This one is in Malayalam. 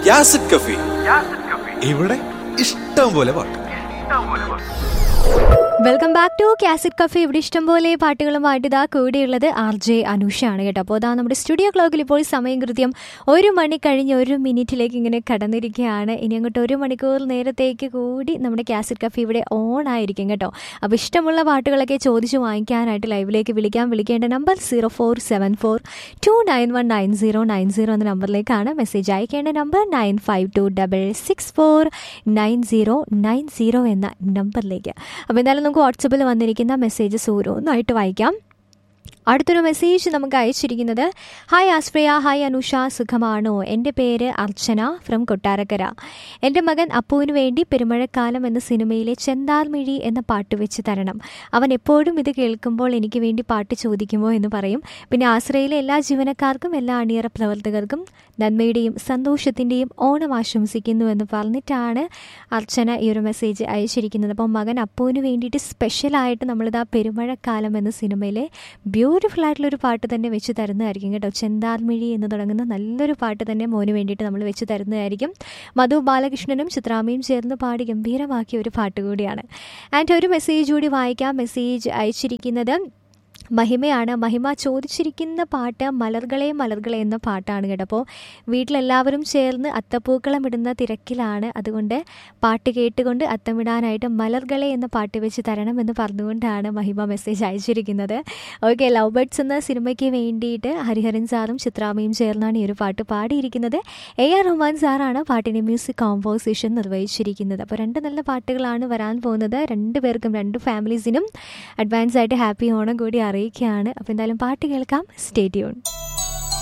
യാസിഡ് കഫി ഇവിടെ ഇഷ്ടം പോലെ പാട്ട് welcome back to cassette cafe ഇവിടെ ഇഷ്ടംപോലെ പാട്ടുകളുമായിട്ട് ഇതാ കൂടെയുള്ളത് ആർ ജെ അനുഷയാണ് കേട്ടോ അപ്പോൾ അതാ നമ്മുടെ സ്റ്റുഡിയോ ക്ലോക്കിൽ ഇപ്പോൾ സമയം കൃത്യം ഒരു മണി കഴിഞ്ഞ് ഒരു മിനിറ്റിലേക്ക് ഇങ്ങനെ കടന്നിരിക്കുകയാണ് ഇനി അങ്ങോട്ട് ഒരു മണിക്കൂർ നേരത്തേക്ക് കൂടി നമ്മുടെ കാസറ്റ് കഫേ ഇവിടെ ഓൺ ആയിരിക്കും കേട്ടോ അപ്പോൾ ഇഷ്ടമുള്ള പാട്ടുകളൊക്കെ ചോദിച്ച് വാങ്ങിക്കാനായിട്ട് ലൈവിലേക്ക് വിളിക്കാൻ വിളിക്കേണ്ട number zero four seven four two nine one nine zero nine zero എന്ന നമ്പറിലേക്കാണ് മെസ്സേജ് അയക്കേണ്ട number nine five two double six four nine zero nine zero എന്ന നമ്പറിലേക്ക് അപ്പോൾ എന്തായാലും നമുക്ക് വാട്സപ്പിൽ വന്നിരിക്കുന്ന മെസ്സേജസ് ഓരോന്നായിട്ട് വായിക്കാം അടുത്തൊരു മെസ്സേജ് നമുക്ക് അയച്ചിരിക്കുന്നത് ഹായ് ആസ്പ്രിയ ഹായ് അനുഷ സുഖമാണോ എൻ്റെ പേര് അർച്ചന ഫ്രം കൊട്ടാരക്കര എൻ്റെ മകൻ അപ്പുവിന് വേണ്ടി പെരുമഴക്കാലം എന്ന സിനിമയിലെ ചെന്താർമിഴി എന്ന പാട്ട് വെച്ച് തരണം അവൻ എപ്പോഴും ഇത് കേൾക്കുമ്പോൾ എനിക്ക് വേണ്ടി പാട്ട് ചോദിക്കുമോ എന്ന് പറയും പിന്നെ ആശ്രയിലെ എല്ലാ ജീവനക്കാർക്കും എല്ലാ അണിയറ പ്രവർത്തകർക്കും നന്മയുടെയും സന്തോഷത്തിൻ്റെയും ഓണം ആശംസിക്കുന്നു എന്ന് പറഞ്ഞിട്ടാണ് അർച്ചന ഈ ഒരു മെസ്സേജ് അയച്ചിരിക്കുന്നത് അപ്പോൾ മകൻ അപ്പുവിന് വേണ്ടിയിട്ട് സ്പെഷ്യലായിട്ട് നമ്മളിതാ പെരുമഴക്കാലം എന്ന സിനിമയിലെ ബ്യൂട്ടിഫുൾ ആയിട്ടുള്ളൊരു പാട്ട് തന്നെ വെച്ച് തരുന്നതായിരിക്കും കേട്ടോ ചെന്താർമിഴി എന്ന് തുടങ്ങുന്ന നല്ലൊരു പാട്ട് തന്നെ മോന് വേണ്ടിയിട്ട് നമ്മൾ വെച്ച് തരുന്നതായിരിക്കും മധു ബാലകൃഷ്ണനും ചിത്രാമയും ചേർന്ന് പാടി ഗംഭീരമാക്കിയ ഒരു പാട്ട് കൂടിയാണ് ആൻഡ് ഒരു മെസ്സേജ് കൂടി വായിക്കാം മെസ്സേജ് അയച്ചിരിക്കുന്നത് മഹിമയാണ് മഹിമ ചോദിച്ചിരിക്കുന്ന പാട്ട് മലർകളെ മലർകളെ എന്ന പാട്ടാണ് കേട്ടോ അപ്പോൾ വീട്ടിലെല്ലാവരും ചേർന്ന് അത്തപ്പൂക്കളം ഇടുന്ന തിരക്കിലാണ് അതുകൊണ്ട് പാട്ട് കേട്ടുകൊണ്ട് അത്തമിടാനായിട്ട് മലർകളെ എന്ന പാട്ട് വെച്ച് തരണം എന്ന് പറഞ്ഞുകൊണ്ടാണ് മഹിമ മെസ്സേജ് അയച്ചിരിക്കുന്നത് ഓക്കെ ലവ് ബേർഡ്സ് എന്ന സിനിമയ്ക്ക് വേണ്ടിയിട്ട് ഹരിഹരൻ സാറും ചിത്രാമയും ചേർന്നാണ് ഈ ഒരു പാട്ട് പാടിയിരിക്കുന്നത് എ ആർ റഹ്മാൻ സാറാണ് പാട്ടിൻ്റെ മ്യൂസിക് കോമ്പോസിഷൻ നിർവഹിച്ചിരിക്കുന്നത് അപ്പോൾ രണ്ട് നല്ല പാട്ടുകളാണ് വരാൻ പോകുന്നത് രണ്ട് പേർക്കും രണ്ട് ഫാമിലീസിനും അഡ്വാൻസ് ആയിട്ട് ഹാപ്പി ഓണം കൂടി അറിയിക്കുകയാണ് അപ്പോൾ എന്തായാലും പാട്ട് കേൾക്കാം സ്റ്റേ ട്യൂൺ